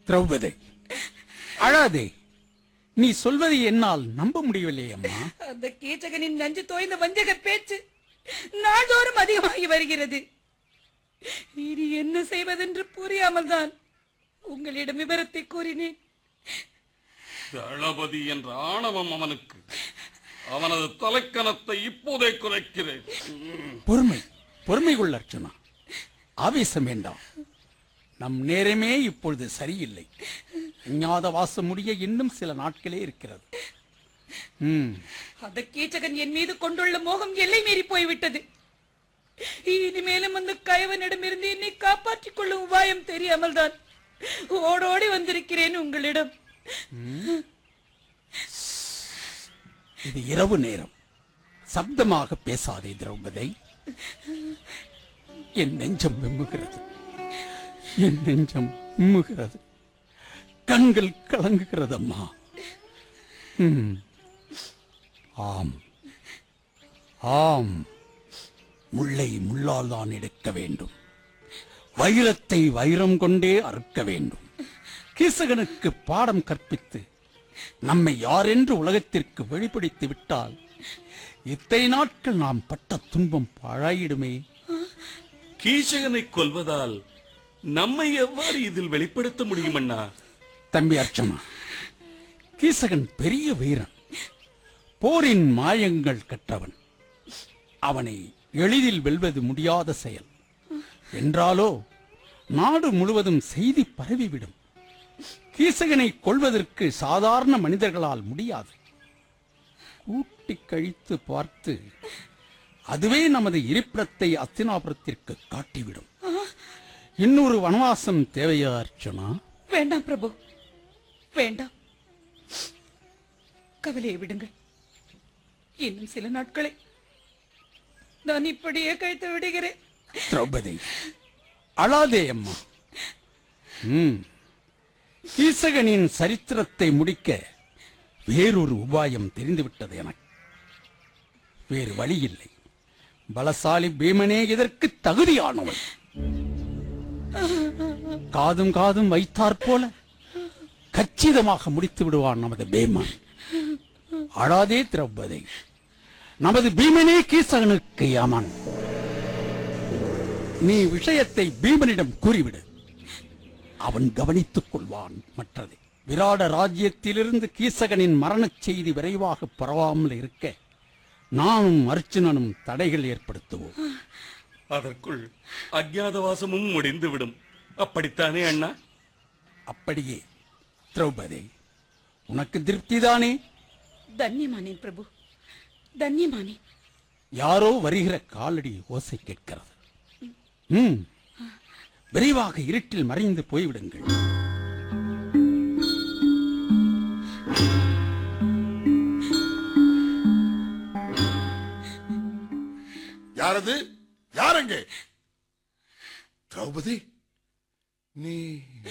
திரௌபதி அழாதே நீ சொல்வதை என்னால் நம்ப முடியவில்லை அம்மா அந்த கீச்சகனின் நஞ்சு தோய்ந்த வஞ்சக பேச்சு நாள்தோறும் அதிகமாகி வருகிறது இனி என்ன செய்வதென்று புரியாமல் தான் உங்களிடம் விவரத்தை கூறினேன் தளபதி என்ற ஆணவம் அவனுக்கு அவனது தலைக்கணத்தை இப்போதே குறைக்கிறேன் ம். பொறுமை பொறுமை கொள்ள அர்ச்சனா ஆவேசம் வேண்டாம் நம் நேரமே இப்பொழுது சரியில்லை அஞ்ஞாத வாசம் முடிய இன்னும் சில நாட்களே இருக்கிறது ம் அந்த கீச்சகன் என் மீது கொண்டுள்ள மோகம் எல்லை மீறி போய்விட்டது இனிமேலும் அந்த கயவனிடமிருந்து என்னை காப்பாற்றிக் கொள்ளும் உபாயம் தெரியாமல் தான் ஓடோடி வந்திருக்கிறேன் உங்களிடம் இது இரவு நேரம் சப்தமாக பேசாதே திரௌபதி என் நெஞ்சம் விம்முகிறது என் நெஞ்சம் விம்முகிறது கண்கள் கலங்குகிறது அம்மா ம். ஆம் ஆம் முள்ளை முள்ளால் தான் எடுக்க வேண்டும் வைரத்தை வைரம் கொண்டே அறுக்க வேண்டும் கீசகனுக்கு பாடம் கற்பித்து நம்மை யாரென்று உலகத்திற்கு வெளிப்படுத்தி விட்டால் இத்தனை நாட்கள் நாம் பட்ட துன்பம் பாழாயிடுமே கீச்சகனை கொல்வதால் நம்மை எவ்வாறு இதில் வெளிப்படுத்த முடியும் அண்ணா தம்பி அர்ச்சனா கீசகன் பெரிய வீரன் போரின் மாயங்கள் கற்றவன் அவனை எளிதில் வெல்வது முடியாத செயல் என்றாலோ நாடு முழுவதும் செய்தி பரவிவிடும் கீசகனை கொள்வதற்கு சாதாரண மனிதர்களால் முடியாது கூட்டி கழித்து பார்த்து அதுவே நமது இருப்பிடத்தை அத்தினாபுரத்திற்கு காட்டிவிடும் இன்னொரு வனவாசம் தேவையா அர்ச்சனா வேண்டாம் பிரபு வேண்டாம் கவலையை விடுங்கள் இன்னும் சில நாட்களை நான் இப்படியே கழித்து விடுகிறேன் திரௌபதி அழாதே அம்மா ம் கீசகனின் சரித்திரத்தை முடிக்க வேறொரு உபாயம் தெரிந்துவிட்டது எனக்கு வேறு வழி இல்லை பலசாலி பீமனே இதற்கு தகுதியானவன் காதும் காதும் வைத்தாற் போல கச்சிதமாக முடித்து விடுவான் நமது பீமன் அழாதே திரௌபதி நமது பீமனே கீசகனுக்கு யமன் நீ விஷயத்தை பீமனிடம் கூறிவிடு அவன் கவனித்துக் கொள்வான் மற்றது விராட ராஜ்யத்திலிருந்து கீசகனின் மரணச் செய்தி விரைவாக பரவாமல் இருக்க நானும் அர்ச்சுனனும் தடைகள் ஏற்படுத்துவோம் அதற்குள் அஜ்ஞாதவாசமும் முடிந்துவிடும் அப்படித்தானே அண்ணா அப்படியே திரௌபதி உனக்கு திருப்திதானே தன்யமானேன் பிரபு தன்யமானேன் யாரோ வருகிற காலடி ஓசை கேட்கிறது ம் விரைவாக இருட்டில் மறைந்து போய்விடுங்கள் யாரது யாரங்கே திரௌபதி நீ